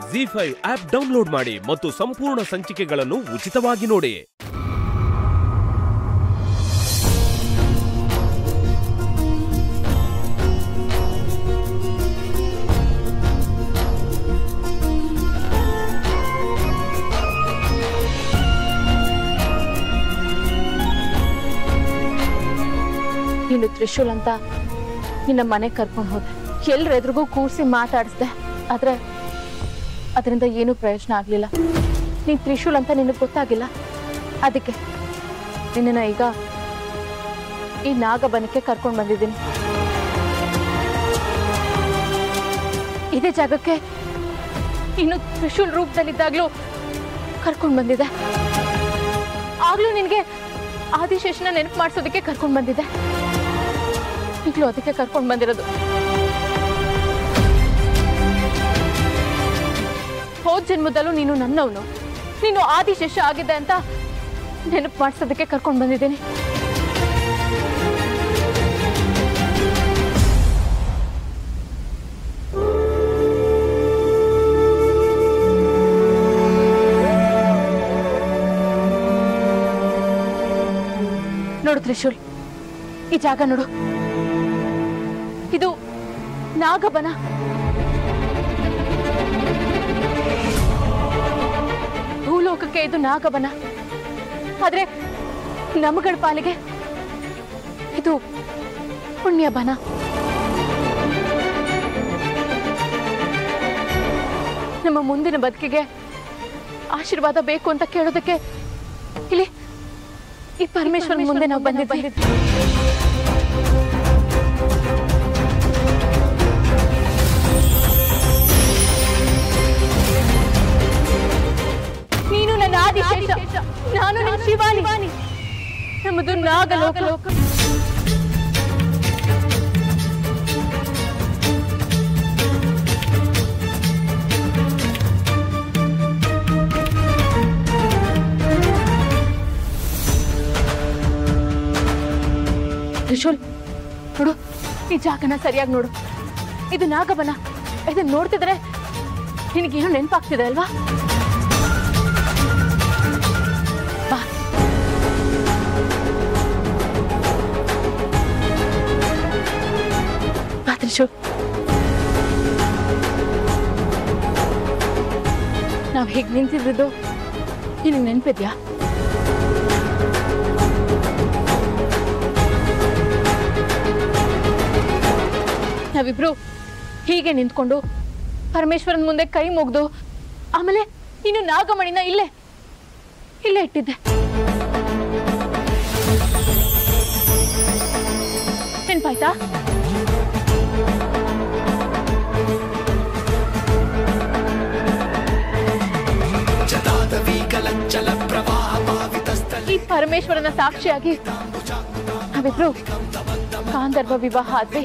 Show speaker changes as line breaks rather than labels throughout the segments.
G five app download ಮಾಡಿ ಮತ್ತು ಸಂಪೂರ್ಣ ಸಂಚಿಕೆಗಳನ್ನು ಉಚಿತವಾಗಿ ನೋಡಿ
ನೀನು ತ್ರಿಶೂಲ್ ಅಂತ ನಿನ್ನ ಮನೆಗೆ ಕರ್ಕೊಂಡು ಹೋದೆ ಎಲ್ರ ಎದುರಿಗೂ ಕೂರಿಸಿ ಮಾತಾಡಿಸ್ದೆ ಆದ್ರೆ ಅದರಿಂದ ಏನೂ ಪ್ರಯೋಜನ ಆಗಲಿಲ್ಲ ನೀನು ತ್ರಿಶೂಲ್ ಅಂತ ನಿನಗೆ ಗೊತ್ತಾಗಿಲ್ಲ ಅದಕ್ಕೆ ನಿನ್ನನ್ನು ಈಗ ಈ ನಾಗಬನಕ್ಕೆ ಕರ್ಕೊಂಡು ಬಂದಿದ್ದೀನಿ ಇದೇ ಜಾಗಕ್ಕೆ ಇನ್ನು ತ್ರಿಶೂಲ್ ರೂಪದಲ್ಲಿದ್ದಾಗ್ಲೂ ಕರ್ಕೊಂಡು ಬಂದಿದೆ ಆಗ್ಲೂ ನಿನಗೆ ಆದಿಶೇಷನ ನೆನಪು ಮಾಡಿಸೋದಕ್ಕೆ ಕರ್ಕೊಂಡು ಬಂದಿದ್ದೆ ಈಗಲೂ ಅದಕ್ಕೆ ಕರ್ಕೊಂಡು ಬಂದಿರೋದು ಹೋದ ಜನ್ಮದಲ್ಲೂ ನೀನು ನನ್ನವನು ನೀನು ಆದಿಶೇಷ ಆಗಿದೆ ಅಂತ ನೆನಪು ಮಾಡಿಸೋದಕ್ಕೆ ಕರ್ಕೊಂಡು ಬಂದಿದ್ದೀನಿ ನೋಡು ತ್ರಿಶೂಲ್ ಈ ಜಾಗ ನೋಡು ಇದು ನಾಗಬನ ಭೂಲೋಕಕ್ಕೆ ಇದು ನಾಗಬನ ಆದ್ರೆ ನಮಗಳ ಪಾಲಿಗೆ ಇದು ಪುಣ್ಯಬನ ನಮ್ಮ ಮುಂದಿನ ಬದುಕಿಗೆ ಆಶೀರ್ವಾದ ಬೇಕು ಅಂತ ಕೇಳೋದಕ್ಕೆ ಇಲ್ಲಿ ಈ ಪರಮೇಶ್ವರನ್ ಮುಂದೆ ನಾವು ಬಂದಿದ್ವಿ ನೀನು ನನ್ನ ಆದಿಶೇಷ ನಾನು ನನ್ನ ಶಿವಾನಿ ನಮ್ಮದು ನಾಗಲೋಕ ಲೋಕ ತ್ರಿಶೂಲ್ ನೋಡು ಈ ಜಾಗನ ಸರಿಯಾಗಿ ನೋಡು ಇದು ನಾಗಬನ ಇದನ್ನ ನೋಡ್ತಿದ್ರೆ ನಿನಗೇನು ನೆನಪಾಗ್ತಿದೆ ಅಲ್ವಾ ಬಾ ಬಾ ತ್ರಿಶೂಲ್ ನಾವು ಹೀಗೆ ನಿಂತಿದ್ದು ನಿನಗೆ ನೆನಪಿದ್ಯಾ ನಾವಿಬ್ರು ಹೀಗೆ ನಿಂತ್ಕೊಂಡು ಪರಮೇಶ್ವರನ್ ಮುಂದೆ ಕೈ ಮುಗ್ದು ಆಮೇಲೆ ನೀನು ನಾಗಮಣಿನ ಇಲ್ಲೇ ಇಲ್ಲೇ ಇಟ್ಟಿದ್ದೆ ನೆನ್ಪಾಯ್ತಾ ಈ ಪರಮೇಶ್ವರನ ಸಾಕ್ಷಿಯಾಗಿ ನಾವಿಬ್ರು ಗಾಂಧರ್ವ ವಿವಾಹ ಆದ್ವಿ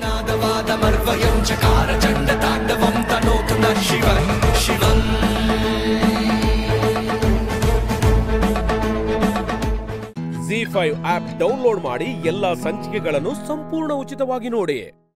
ಜಿ ಫೈವ್ ಆಪ್ ಡೌನ್ಲೋಡ್ ಮಾಡಿ ಎಲ್ಲಾ ಸಂಚಿಕೆಗಳನ್ನು ಸಂಪೂರ್ಣ ಉಚಿತವಾಗಿ ನೋಡಿ